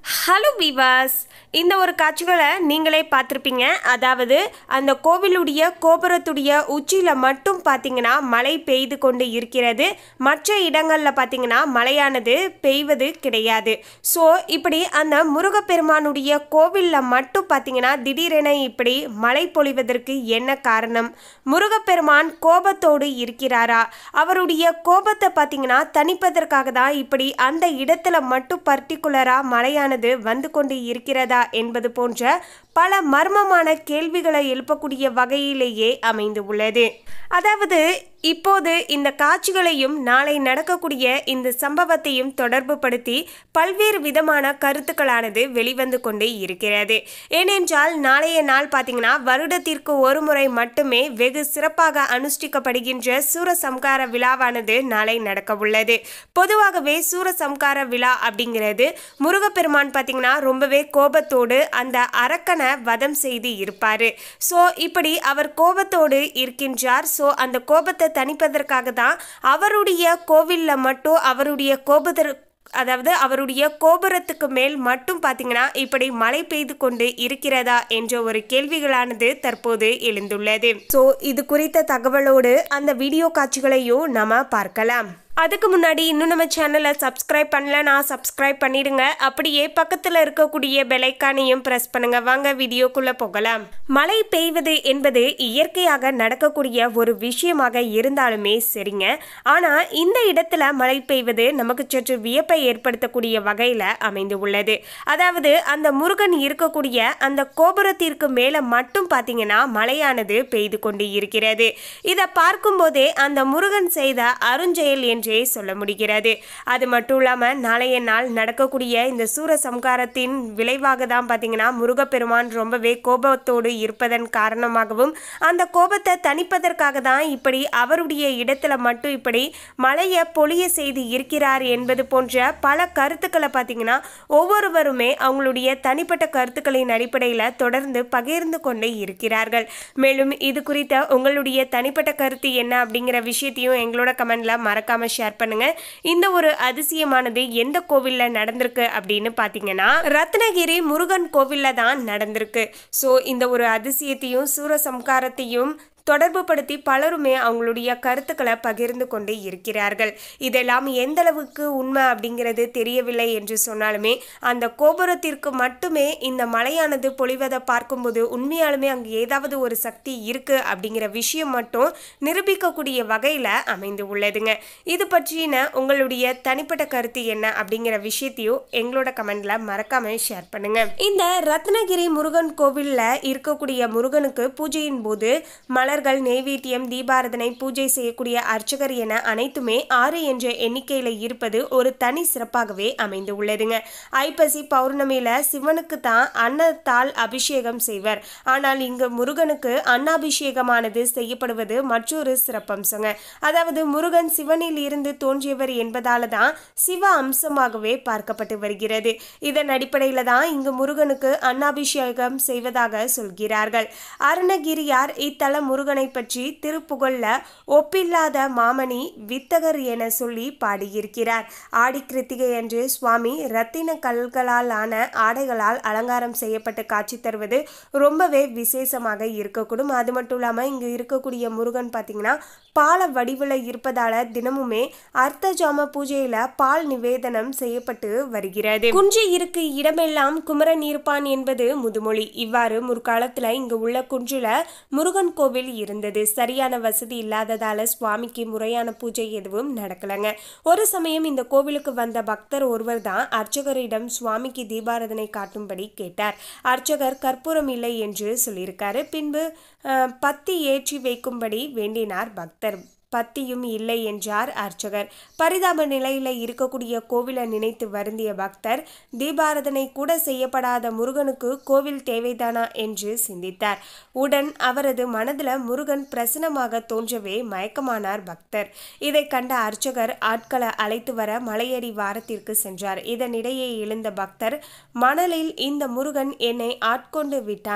hello விவாஸ் இந்த ஒரு காட்சிகளை நீங்களே பார்த்துருப்பீங்க அதாவது அந்த கோவிலுடைய கோபுரத்துடைய உச்சியில் மட்டும் பார்த்தீங்கன்னா மழை பெய்து கொண்டு இருக்கிறது மற்ற இடங்களில் பார்த்தீங்கன்னா மழையானது பெய்வது கிடையாது ஸோ இப்படி அந்த முருகப்பெருமானுடைய கோவிலில் மட்டும் பார்த்தீங்கன்னா திடீரென இப்படி மழை பொழிவதற்கு என்ன காரணம் முருகப்பெருமான் கோபத்தோடு இருக்கிறாரா அவருடைய கோபத்தை பார்த்தீங்கன்னா தணிப்பதற்காக தான் இப்படி அந்த இடத்துல மட்டும் பர்டிகுலராக மழையானது வந்து கொண்டு இருக்கிறதா என்பது போன்ற பல மர்மமான கேள்விகளை எழுப்பக்கூடிய வகையிலேயே அமைந்து உள்ளது அதாவது இப்போது இந்த காட்சிகளையும் நாளை நடக்கக்கூடிய இந்த சம்பவத்தையும் தொடர்பு படுத்தி பல்வேறு விதமான கருத்துக்களானது வெளிவந்து கொண்டே இருக்கிறது ஏனென்றால் நாளைய நாள் பார்த்தீங்கன்னா வருடத்திற்கு ஒரு முறை மட்டுமே வெகு சிறப்பாக அனுஷ்டிக்கப்படுகின்ற சூரசம்கார விழாவானது நாளை நடக்க உள்ளது பொதுவாகவே சூரசம்கார விழா அப்படிங்கிறது முருகப்பெருமான் பார்த்தீங்கன்னா ரொம்பவே கோபத்தோடு அந்த அரக்கனை வதம் செய்து இருப்பார் ஸோ இப்படி அவர் கோபத்தோடு இருக்கின்றார் ஸோ அந்த கோபத்தை தணிப்பதற்காக தான் அவருடைய கோவிலில் மட்டும் அவருடைய கோபத்தர் அதாவது அவருடைய கோபுரத்துக்கு மேல் மட்டும் பார்த்தீங்கன்னா இப்படி மழை பெய்து கொண்டு இருக்கிறதா என்ற ஒரு கேள்விகளானது தற்போது எழுந்துள்ளது ஸோ இது குறித்த தகவலோடு அந்த வீடியோ காட்சிகளையும் நம்ம பார்க்கலாம் அதுக்கு முன்னாடி இன்னும் நம்ம சேனலை சப்ஸ்கிரைப் பண்ணலனா சப்ஸ்கிரைப் பண்ணிடுங்க அப்படியே பக்கத்தில் இருக்கக்கூடிய பெலைக்கானையும் ப்ரெஸ் பண்ணுங்க வாங்க வீடியோக்குள்ள போகலாம் மழை பெய்வது என்பது இயற்கையாக நடக்கக்கூடிய ஒரு விஷயமாக இருந்தாலுமே சரிங்க ஆனால் இந்த இடத்துல மழை பெய்வது நமக்கு சற்று வியப்பை ஏற்படுத்தக்கூடிய வகையில் அமைந்து உள்ளது அதாவது அந்த முருகன் இருக்கக்கூடிய அந்த கோபுரத்திற்கு மேலே மட்டும் பார்த்தீங்கன்னா மழையானது பெய்து கொண்டு இருக்கிறது இதை பார்க்கும்போதே அந்த முருகன் செய்த அருஞ்செயல் என்றே சொல்ல முடிகிறது அது மட்டும் இல்லாமல் நாளைய நாள் நடக்கக்கூடிய இந்த சூர சம்காரத்தின் விளைவாக தான் பார்த்தீங்கன்னா முருகப்பெருமான் ரொம்பவே கோபத்தோடு இருப்பதன் காரணமாகவும் அந்த கோபத்தை தணிப்பதற்காக தான் இப்படி அவருடைய இடத்துல மட்டும் இப்படி மழையை பொழிய செய்து இருக்கிறார் என்பது போன்ற பல கருத்துக்களை பார்த்தீங்கன்னா ஒவ்வொருவருமே அவங்களுடைய தனிப்பட்ட கருத்துக்களின் அடிப்படையில் தொடர்ந்து பகிர்ந்து கொண்டே இருக்கிறார்கள் மேலும் இது குறித்த உங்களுடைய தனிப்பட்ட கருத்து என்ன அப்படிங்கிற விஷயத்தையும் எங்களோட கமெண்ட்ல மறக்காம ஷேர் பண்ணுங்க இந்த ஒரு அதிசயமானது எந்த கோவில்ல நடந்திருக்கு அப்படின்னு பாத்தீங்கன்னா ரத்னகிரி முருகன் கோவில்ல தான் நடந்திருக்கு ஸோ இந்த ஒரு அதிசயத்தையும் சூரசம்காரத்தையும் தொடர்பு படுத்தி பலருமே அவங்களுடைய கருத்துக்களை பகிர்ந்து கொண்டு இருக்கிறார்கள் இதெல்லாம் எந்த அளவுக்கு உண்மை அப்படிங்கிறது தெரியவில்லை என்று சொன்னாலுமே அந்த கோபுரத்திற்கு மட்டுமே இந்த மழையானது பொழிவதை பார்க்கும்போது உண்மையாலுமே அங்கே ஏதாவது ஒரு சக்தி இருக்கு அப்படிங்கிற விஷயம் மட்டும் நிரூபிக்கக்கூடிய வகையில் அமைந்து உள்ளதுங்க இது பற்றின உங்களுடைய தனிப்பட்ட கருத்து என்ன அப்படிங்கிற விஷயத்தையும் எங்களோட கமெண்ட்ல மறக்காம ஷேர் பண்ணுங்க இந்த ரத்னகிரி முருகன் கோவில்ல இருக்கக்கூடிய முருகனுக்கு பூஜையின் போது மலர் மலர்கள் நெய்வேத்தியம் தீபாரதனை பூஜை செய்யக்கூடிய அர்ச்சகர் என அனைத்துமே ஆறு என்ற எண்ணிக்கையில் இருப்பது ஒரு தனி சிறப்பாகவே அமைந்து உள்ளதுங்க ஐப்பசி பௌர்ணமியில சிவனுக்கு தான் அன்னத்தால் அபிஷேகம் செய்வர் ஆனால் இங்கு முருகனுக்கு அன்னாபிஷேகமானது செய்யப்படுவது மற்றொரு சிறப்பம்சங்க அதாவது முருகன் சிவனில் இருந்து தோன்றியவர் என்பதால தான் சிவ அம்சமாகவே பார்க்கப்பட்டு வருகிறது இதன் அடிப்படையில் தான் இங்கு முருகனுக்கு அன்னாபிஷேகம் செய்வதாக சொல்கிறார்கள் அருணகிரியார் இத்தல முருகன் முருகனை பற்றி திருப்புகழ்ல ஒப்பில்லாத மாமணி வித்தகர் என சொல்லி பாடியிருக்கிறார் ஆடி கிருத்திகை அன்று சுவாமி ரத்தின கல்களால் ஆன ஆடைகளால் அலங்காரம் செய்யப்பட்டு காட்சி தருவது ரொம்பவே விசேஷமாக இருக்கக்கூடும் அது மட்டும் இல்லாமல் இங்கு இருக்கக்கூடிய முருகன் பார்த்தீங்கன்னா பால வடிவில் இருப்பதால தினமுமே அர்த்த ஜாம பூஜையில பால் நிவேதனம் செய்யப்பட்டு வருகிறது குன்றி இருக்கு இடமெல்லாம் குமரன் இருப்பான் என்பது முதுமொழி இவ்வாறு முற்காலத்துல இங்கு உள்ள குன்றுல முருகன் கோவில் இருந்தது சரியான வசதி இல்லாததால சுவாமிக்கு முறையான பூஜை எதுவும் நடக்கலங்க ஒரு சமயம் இந்த கோவிலுக்கு வந்த பக்தர் ஒருவர் தான் அர்ச்சகரிடம் சுவாமிக்கு தீபாரதனை காட்டும்படி கேட்டார் அர்ச்சகர் கற்பூரம் இல்லை என்று சொல்லியிருக்காரு பின்பு பத்தி ஏற்றி வைக்கும்படி வேண்டினார் பக்தர் பத்தியும் இல்லை என்றார் அர்ச்சகர் பரிதாப நிலையில இருக்கக்கூடிய கோவிலை நினைத்து வருந்திய பக்தர் தீபாரதனை கூட செய்யப்படாத முருகனுக்கு கோவில் தேவைதானா என்று சிந்தித்தார் உடன் அவரது மனதில் முருகன் பிரசனமாக தோன்றவே மயக்கமானார் பக்தர் இதை கண்ட அர்ச்சகர் ஆட்களை அழைத்து வர மலையடி வாரத்திற்கு சென்றார் இதனிடையே எழுந்த பக்தர் மணலில் இந்த முருகன் என்னை ஆட்கொண்டு விட்டான்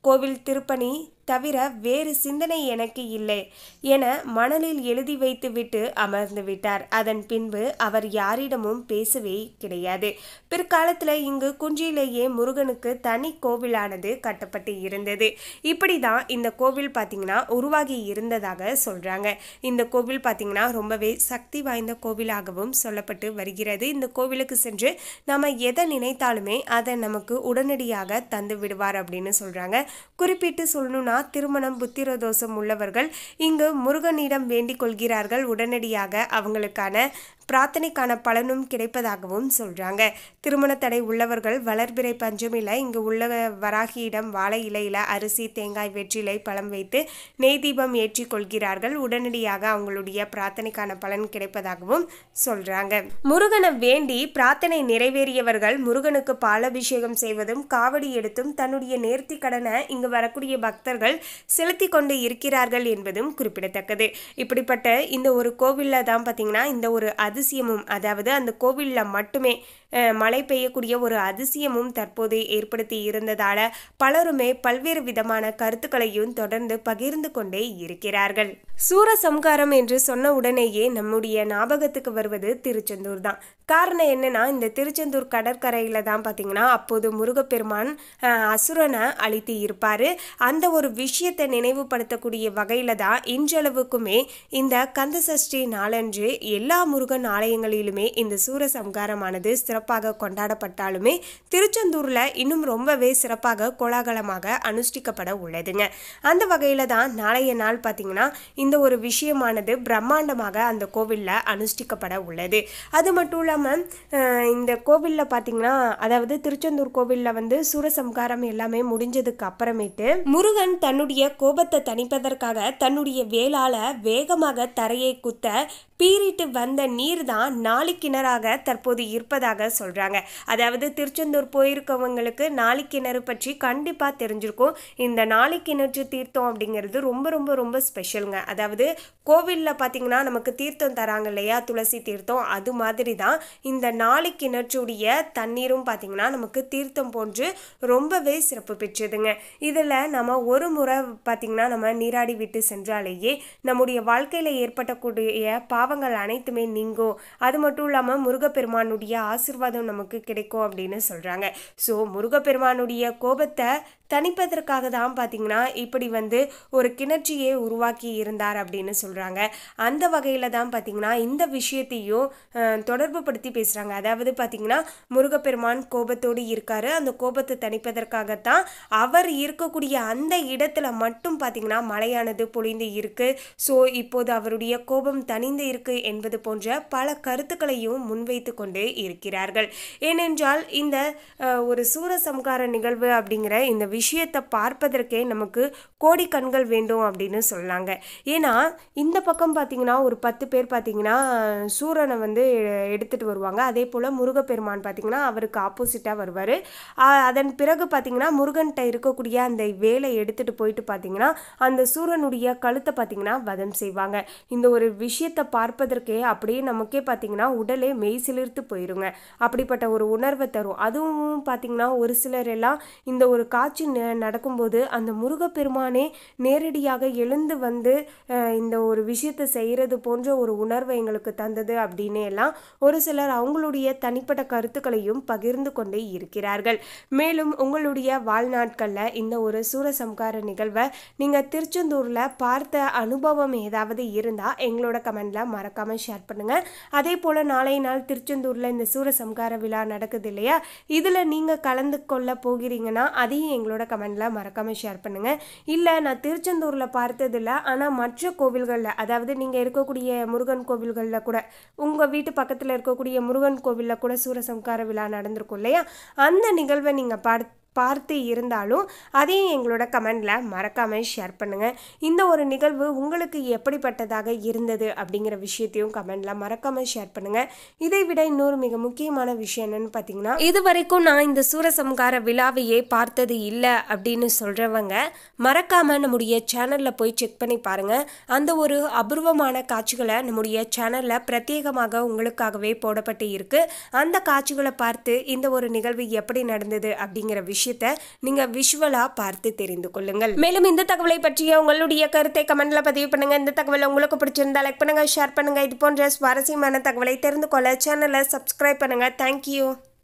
கோவில் திருப்பணி தவிர வேறு சிந்தனை எனக்கு இல்லை என மணலில் எழுதி வைத்துவிட்டு அமர்ந்து விட்டார் அதன் பின்பு அவர் யாரிடமும் பேசவே கிடையாது பிற்காலத்தில் இங்கு குஞ்சியிலேயே முருகனுக்கு தனி கோவிலானது கட்டப்பட்டு இருந்தது இப்படி தான் இந்த கோவில் பார்த்தீங்கன்னா உருவாகி இருந்ததாக சொல்கிறாங்க இந்த கோவில் பார்த்தீங்கன்னா ரொம்பவே சக்தி வாய்ந்த கோவிலாகவும் சொல்லப்பட்டு வருகிறது இந்த கோவிலுக்கு சென்று நம்ம எதை நினைத்தாலுமே அதை நமக்கு உடனடியாக தந்து விடுவார் அப்படின்னு சொல்கிறாங்க குறிப்பிட்டு சொல்லணும்னா திருமணம் புத்திர தோஷம் உள்ளவர்கள் இங்கு முருகனிடம் வேண்டிக் கொள்கிறார்கள் உடனடியாக அவங்களுக்கான பிரார்த்தனைக்கான பலனும் கிடைப்பதாகவும் சொல்கிறாங்க திருமண தடை உள்ளவர்கள் வளர்பிறை பஞ்சமியில் இங்கு உள்ள வராகியிடம் வாழை இலையில் அரிசி தேங்காய் வெற்றிலை பழம் வைத்து நெய் தீபம் ஏற்றி கொள்கிறார்கள் உடனடியாக அவங்களுடைய பிரார்த்தனைக்கான பலன் கிடைப்பதாகவும் சொல்கிறாங்க முருகனை வேண்டி பிரார்த்தனை நிறைவேறியவர்கள் முருகனுக்கு பாலாபிஷேகம் செய்வதும் காவடி எடுத்தும் தன்னுடைய நேர்த்தி கடனை இங்கு வரக்கூடிய பக்தர்கள் செலுத்தி கொண்டு இருக்கிறார்கள் என்பதும் குறிப்பிடத்தக்கது இப்படிப்பட்ட இந்த ஒரு கோவிலில் தான் பார்த்தீங்கன்னா இந்த ஒரு அதிசயமும் அதாவது அந்த கோவிலில் மட்டுமே அஹ், மழை பெய்யக்கூடிய ஒரு அதிசயமும் தற்போது ஏற்படுத்தி இருந்ததால பலருமே பல்வேறு விதமான கருத்துக்களையும் தொடர்ந்து பகிர்ந்து கொண்டே இருக்கிறார்கள் சூரசம்காரம் என்று சொன்ன உடனேயே நம்முடைய ஞாபகத்துக்கு வருவது திருச்செந்தூர் தான் காரணம் என்னன்னா இந்த திருச்செந்தூர் கடற்கரையில தான் பார்த்தீங்கன்னா அப்போது முருகப்பெருமான் அஹ், அசுரனை அழித்து இருப்பாரு அந்த ஒரு விஷயத்தை நினைவுபடுத்தக்கூடிய வகையில தான் இன்றளவுக்குமே இந்த கந்தசஷ்டி நாளன்று எல்லா முருகன் ஆலயங்களிலுமே இந்த சூரசம்காரமானது சிறப்பாக கொண்டாடப்பட்டாலுமே திருச்செந்தூர்ல இன்னும் ரொம்பவே சிறப்பாக கோலாகலமாக அனுஷ்டிக்கப்பட உள்ளதுங்க அந்த வகையில தான் நாளைய நாள் பார்த்தீங்கன்னா இந்த ஒரு விஷயமானது பிரம்மாண்டமாக அந்த கோவில்ல அனுஷ்டிக்கப்பட உள்ளது அது மட்டும் இல்லாமல் இந்த கோவிலில் பார்த்தீங்கன்னா அதாவது திருச்செந்தூர் கோவிலில் வந்து சூரசம்காரம் எல்லாமே முடிஞ்சதுக்கு அப்புறமேட்டு முருகன் தன்னுடைய கோபத்தை தணிப்பதற்காக தன்னுடைய வேளால வேகமாக தரையை குத்த பீறிட்டு வந்த நீர் தான் நாளிக்கிணறாக தற்போது இருப்பதாக சொல்றாங்க அதாவது திருச்செந்தூர் போயிருக்கவங்களுக்கு நாளிக்கிணறு பற்றி கண்டிப்பா தெரிஞ்சிருக்கும் இந்த நாளிக்கிணற்று தீர்த்தம் அப்படிங்கிறது ரொம்ப ரொம்ப ரொம்ப ஸ்பெஷலுங்க அதாவது கோவிலில் பார்த்தீங்கன்னா நமக்கு தீர்த்தம் தராங்க இல்லையா துளசி தீர்த்தம் அது மாதிரி தான் இந்த நாளிக்கிணற்றுடைய தண்ணீரும் பார்த்தீங்கன்னா நமக்கு தீர்த்தம் போன்று ரொம்பவே சிறப்பு பெற்றதுங்க இதில் நம்ம ஒரு முறை பார்த்தீங்கன்னா நம்ம நீராடி விட்டு சென்றாலேயே நம்முடைய வாழ்க்கையில் ஏற்பட்டக்கூடிய பாவங்கள் அனைத்துமே நீங்கும் அது மட்டும் இல்லாமல் முருகப்பெருமானுடைய ஆசிர்வாதம் நமக்கு கிடைக்கும் அப்படின்னு சொல்கிறாங்க ஸோ முருகப்பெருமானுடைய கோபத்தை தணிப்பதற்காக தான் பார்த்தீங்கன்னா இப்படி வந்து ஒரு கிணற்றியை உருவாக்கி இருந்தார் அப்படின்னு சொல்கிறாங்க அந்த வகையில் தான் பார்த்தீங்கன்னா இந்த விஷயத்தையும் அஹ், தொடர்பு படுத்தி பேசுகிறாங்க அதாவது பார்த்தீங்கன்னா முருகப்பெருமான் கோபத்தோடு இருக்காரு அந்த கோபத்தை தணிப்பதற்காகத்தான் அவர் இருக்கக்கூடிய அந்த இடத்துல மட்டும் பார்த்தீங்கன்னா மழையானது பொழிந்து இருக்கு ஸோ இப்போது அவருடைய கோபம் தணிந்து இருக்கு என்பது போன்ற பல கருத்துக்களையும் முன்வைத்து கொண்டு இருக்கிறார்கள் ஏனென்றால் இந்த அஹ், ஒரு சூரசம்கார நிகழ்வு அப்படிங்கிற இந்த விஷயத்தை பார்ப்பதற்கே நமக்கு கோடி கண்கள் வேண்டும் அப்படின்னு சொல்லாங்க ஏன்னா இந்த பக்கம் பார்த்தீங்கன்னா ஒரு பத்து பேர் பார்த்தீங்கன்னா சூரனை வந்து எடுத்துட்டு வருவாங்க அதே போல் முருகப்பெருமான் பார்த்தீங்கன்னா அவருக்கு ஆப்போசிட்டாக வருவார் அதன் பிறகு பார்த்தீங்கன்னா முருகன்கிட்ட இருக்கக்கூடிய அந்த வேலை எடுத்துட்டு போயிட்டு பார்த்தீங்கன்னா அந்த சூரனுடைய கழுத்தை பார்த்தீங்கன்னா வதம் செய்வாங்க இந்த ஒரு விஷயத்தை பார்ப்பதற்கே அப்படியே நமக்கே பார்த்தீங்கன்னா உடலே மெய் சிலிர்த்து போயிருங்க அப்படிப்பட்ட ஒரு உணர்வை தரும் அதுவும் பார்த்தீங்கன்னா ஒரு சிலர் எல்லாம் இந்த ஒரு காட்சி ந- நடக்கும்போது அந்த முருகப்பெருமானே நேரடியாக எழுந்து வந்து அஹ், இந்த ஒரு விஷயத்தை செய்கிறது போன்ற ஒரு உணர்வை எங்களுக்கு தந்தது அப்படின்னு எல்லாம் ஒரு சிலர் அவங்களுடைய தனிப்பட்ட கருத்துக்களையும் பகிர்ந்து கொண்டே இருக்கிறார்கள் மேலும் உங்களுடைய வாழ்நாட்களில் இந்த ஒரு சூரசம்கார நிகழ்வை நீங்கள் திருச்செந்தூரில் பார்த்த அனுபவம் ஏதாவது இருந்தால் எங்களோட கமெண்டில் மறக்காமல் ஷேர் பண்ணுங்கள் அதே போல் நாளை நாள் திருச்செந்தூரில் இந்த சூரசம்கார விழா நடக்குது இல்லையா இதில் நீங்கள் கலந்து கொள்ள போகிறீங்கன்னா அதையும் எங்களோட கமெண்டில் மறக்காமல் ஷேர் பண்ணுங்கள் இல்லை நான் திருச்செந்தூரில் பார்த்ததில்ல ஆனால் மற்ற கோவில்களில் அதாவது நீங்கள் இருக்கக்கூடிய முருகன் கோவில்களில் கூட உங்கள் வீட்டு பக்கத்தில் இருக்கக்கூடிய முருகன் கோவிலில் கூட சூரசம்கார விழா நடந்திருக்கும் இல்லையா அந்த நிகழ்வை நீங்கள் பார்த்து பார்த்து இருந்தாலும் அதையும் எங்களோட கமெண்டில் மறக்காமல் ஷேர் பண்ணுங்கள் இந்த ஒரு நிகழ்வு உங்களுக்கு எப்படிப்பட்டதாக இருந்தது அப்படிங்கிற விஷயத்தையும் கமெண்டில் மறக்காமல் ஷேர் பண்ணுங்கள் இதை விட இன்னொரு மிக முக்கியமான விஷயம் என்னன்னு பார்த்தீங்கன்னா இது வரைக்கும் நான் இந்த சூரசம்கார விழாவையே பார்த்தது இல்லை அப்படின்னு சொல்கிறவங்க மறக்காமல் நம்முடைய சேனலில் போய் செக் பண்ணி பாருங்கள் அந்த ஒரு அபூர்வமான காட்சிகளை நம்முடைய சேனலில் பிரத்யேகமாக உங்களுக்காகவே போடப்பட்டு இருக்கு அந்த காட்சிகளை பார்த்து இந்த ஒரு நிகழ்வு எப்படி நடந்தது அப்படிங்கிற விஷயம் விஷயத்த நீங்கள் விஷுவலாக பார்த்து தெரிந்து கொள்ளுங்கள் மேலும் இந்த தகவலை பற்றிய உங்களுடைய கருத்தை கமெண்ட்ல பதிவு பண்ணுங்க இந்த தகவல் உங்களுக்கு பிடிச்சிருந்தா லைக் பண்ணுங்க ஷேர் பண்ணுங்க இது போன்ற சுவாரஸ்யமான தகவலை தெரிந்து கொள்ள சேனலை சப்ஸ்கிரைப் பண்ணுங்க தேங்க்யூ